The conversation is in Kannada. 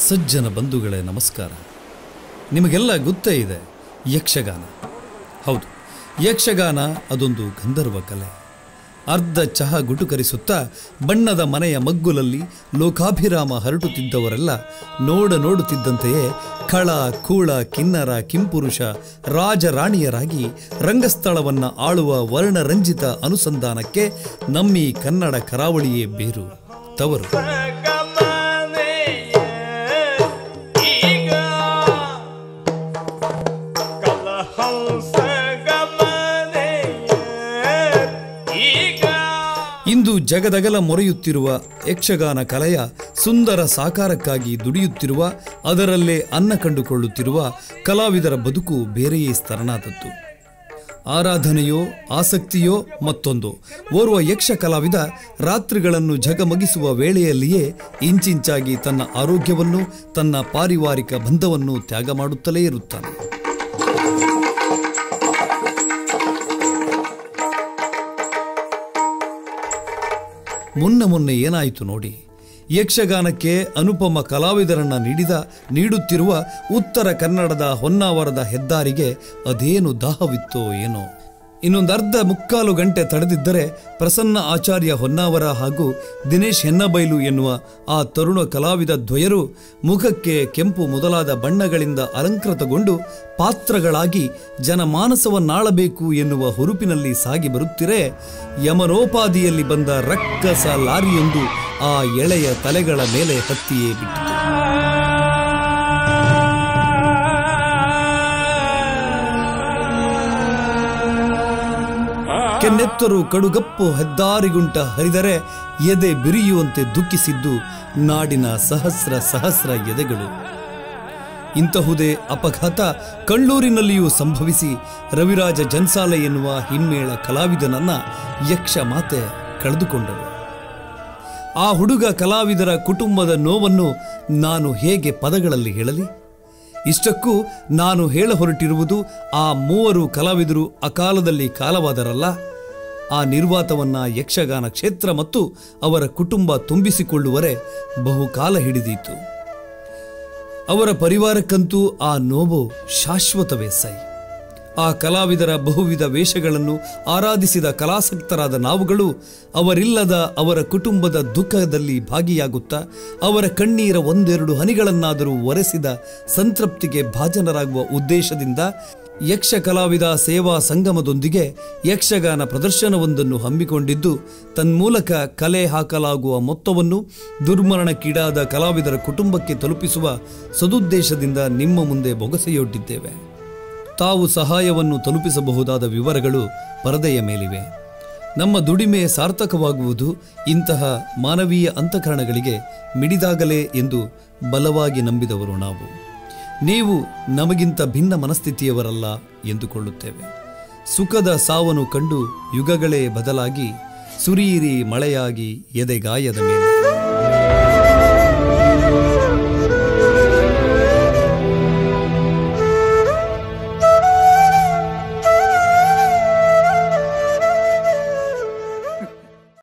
ಸಜ್ಜನ ಬಂಧುಗಳೇ ನಮಸ್ಕಾರ ನಿಮಗೆಲ್ಲ ಗೊತ್ತೇ ಇದೆ ಯಕ್ಷಗಾನ ಹೌದು ಯಕ್ಷಗಾನ ಅದೊಂದು ಗಂಧರ್ವ ಕಲೆ ಅರ್ಧ ಚಹಾ ಗುಟುಕರಿಸುತ್ತಾ ಬಣ್ಣದ ಮನೆಯ ಮಗ್ಗುಲಲ್ಲಿ ಲೋಕಾಭಿರಾಮ ಹರಟುತ್ತಿದ್ದವರೆಲ್ಲ ನೋಡ ನೋಡುತ್ತಿದ್ದಂತೆಯೇ ಖಳ ಕೂಳ ಕಿನ್ನರ ಕಿಂಪುರುಷ ರಾಜರಾಣಿಯರಾಗಿ ರಂಗಸ್ಥಳವನ್ನು ಆಳುವ ವರ್ಣರಂಜಿತ ಅನುಸಂಧಾನಕ್ಕೆ ನಮ್ಮಿ ಕನ್ನಡ ಕರಾವಳಿಯೇ ಬೇರು ತವರು ಗಮನೆಯ ಈಗ ಕಲಹಂಸ ಗಮನೆಯ ಈಗ ಇಂದು ಜಗದಗಲ ಮೊರೆಯುತ್ತಿರುವ ಯಕ್ಷಗಾನ ಕಲೆಯ ಸುಂದರ ಸಾಕಾರಕ್ಕಾಗಿ ದುಡಿಯುತ್ತಿರುವ ಅದರಲ್ಲೇ ಅನ್ನ ಕಂಡುಕೊಳ್ಳುತ್ತಿರುವ ಕಲಾವಿದರ ಬದುಕು ಬೇರೆಯೇ ಸ್ತರನಾದದ್ದು ಆರಾಧನೆಯೋ ಆಸಕ್ತಿಯೋ ಮತ್ತೊಂದು ಓರ್ವ ಯಕ್ಷ ಕಲಾವಿದ ರಾತ್ರಿಗಳನ್ನು ಝಗಮಗಿಸುವ ವೇಳೆಯಲ್ಲಿಯೇ ಇಂಚಿಂಚಾಗಿ ತನ್ನ ಆರೋಗ್ಯವನ್ನು ತನ್ನ ಪಾರಿವಾರಿಕ ಬಂಧವನ್ನು ತ್ಯಾಗ ಮಾಡುತ್ತಲೇ ಇರುತ್ತಾನೆ ಮುನ್ನ ಮೊನ್ನೆ ಏನಾಯಿತು ನೋಡಿ ಯಕ್ಷಗಾನಕ್ಕೆ ಅನುಪಮ ಕಲಾವಿದರನ್ನ ನೀಡಿದ ನೀಡುತ್ತಿರುವ ಉತ್ತರ ಕನ್ನಡದ ಹೊನ್ನಾವರದ ಹೆದ್ದಾರಿಗೆ ಅದೇನು ದಾಹವಿತ್ತೋ ಏನೋ ಇನ್ನೊಂದು ಅರ್ಧ ಮುಕ್ಕಾಲು ಗಂಟೆ ತಡೆದಿದ್ದರೆ ಪ್ರಸನ್ನ ಆಚಾರ್ಯ ಹೊನ್ನಾವರ ಹಾಗೂ ದಿನೇಶ್ ಹೆನ್ನಬೈಲು ಎನ್ನುವ ಆ ತರುಣ ಕಲಾವಿದ ದ್ವಯರು ಮುಖಕ್ಕೆ ಕೆಂಪು ಮೊದಲಾದ ಬಣ್ಣಗಳಿಂದ ಅಲಂಕೃತಗೊಂಡು ಪಾತ್ರಗಳಾಗಿ ಜನಮಾನಸವನ್ನಾಳಬೇಕು ಎನ್ನುವ ಹುರುಪಿನಲ್ಲಿ ಸಾಗಿ ಬರುತ್ತಿರೇ ಯಮನೋಪಾದಿಯಲ್ಲಿ ಬಂದ ರಕ್ಕಸ ಲಾರಿಯೊಂದು ಆ ಎಳೆಯ ತಲೆಗಳ ಮೇಲೆ ಹತ್ತಿಯೇ ಬಿಟ್ಟಿತು ಕೆನ್ನೆತ್ತರು ಕಡುಗಪ್ಪು ಹೆದ್ದಾರಿಗುಂಟ ಹರಿದರೆ ಎದೆ ಬಿರಿಯುವಂತೆ ದುಃಖಿಸಿದ್ದು ನಾಡಿನ ಸಹಸ್ರ ಸಹಸ್ರ ಎದೆಗಳು ಇಂತಹುದೇ ಅಪಘಾತ ಕಳ್ಳೂರಿನಲ್ಲಿಯೂ ಸಂಭವಿಸಿ ರವಿರಾಜ ಜನ್ಸಾಲೆ ಎನ್ನುವ ಹಿಮ್ಮೇಳ ಕಲಾವಿದನನ್ನ ಯಕ್ಷ ಮಾತೆ ಕಳೆದುಕೊಂಡಳು ಆ ಹುಡುಗ ಕಲಾವಿದರ ಕುಟುಂಬದ ನೋವನ್ನು ನಾನು ಹೇಗೆ ಪದಗಳಲ್ಲಿ ಹೇಳಲಿ ಇಷ್ಟಕ್ಕೂ ನಾನು ಹೇಳ ಹೊರಟಿರುವುದು ಆ ಮೂವರು ಕಲಾವಿದರು ಅಕಾಲದಲ್ಲಿ ಕಾಲವಾದರಲ್ಲ ಆ ನಿರ್ವಾತವನ್ನ ಯಕ್ಷಗಾನ ಕ್ಷೇತ್ರ ಮತ್ತು ಅವರ ಕುಟುಂಬ ತುಂಬಿಸಿಕೊಳ್ಳುವರೆ ಬಹುಕಾಲ ಹಿಡಿದೀತು ಅವರ ಪರಿವಾರಕ್ಕಂತೂ ಆ ನೋವು ಶಾಶ್ವತವೇ ಸೈ ಆ ಕಲಾವಿದರ ಬಹುವಿಧ ವೇಷಗಳನ್ನು ಆರಾಧಿಸಿದ ಕಲಾಸಕ್ತರಾದ ನಾವುಗಳು ಅವರಿಲ್ಲದ ಅವರ ಕುಟುಂಬದ ದುಃಖದಲ್ಲಿ ಭಾಗಿಯಾಗುತ್ತಾ ಅವರ ಕಣ್ಣೀರ ಒಂದೆರಡು ಹನಿಗಳನ್ನಾದರೂ ಒರೆಸಿದ ಸಂತೃಪ್ತಿಗೆ ಭಾಜನರಾಗುವ ಉದ್ದೇಶದಿಂದ ಯಕ್ಷ ಕಲಾವಿದ ಸೇವಾ ಸಂಗಮದೊಂದಿಗೆ ಯಕ್ಷಗಾನ ಪ್ರದರ್ಶನವೊಂದನ್ನು ಹಮ್ಮಿಕೊಂಡಿದ್ದು ತನ್ಮೂಲಕ ಕಲೆ ಹಾಕಲಾಗುವ ಮೊತ್ತವನ್ನು ದುರ್ಮರಣಕ್ಕೀಡಾದ ಕಲಾವಿದರ ಕುಟುಂಬಕ್ಕೆ ತಲುಪಿಸುವ ಸದುದ್ದೇಶದಿಂದ ನಿಮ್ಮ ಮುಂದೆ ಬೊಗಸೆಯೊಡ್ಡಿದ್ದೇವೆ ತಾವು ಸಹಾಯವನ್ನು ತಲುಪಿಸಬಹುದಾದ ವಿವರಗಳು ಪರದೆಯ ಮೇಲಿವೆ ನಮ್ಮ ದುಡಿಮೆ ಸಾರ್ಥಕವಾಗುವುದು ಇಂತಹ ಮಾನವೀಯ ಅಂತಃಕರಣಗಳಿಗೆ ಮಿಡಿದಾಗಲೇ ಎಂದು ಬಲವಾಗಿ ನಂಬಿದವರು ನಾವು ನೀವು ನಮಗಿಂತ ಭಿನ್ನ ಮನಸ್ಥಿತಿಯವರಲ್ಲ ಎಂದುಕೊಳ್ಳುತ್ತೇವೆ ಸುಖದ ಸಾವನ್ನು ಕಂಡು ಯುಗಗಳೇ ಬದಲಾಗಿ ಸುರಿಯಿರಿ ಮಳೆಯಾಗಿ ಎದೆಗಾಯದ ಮೇಲೆ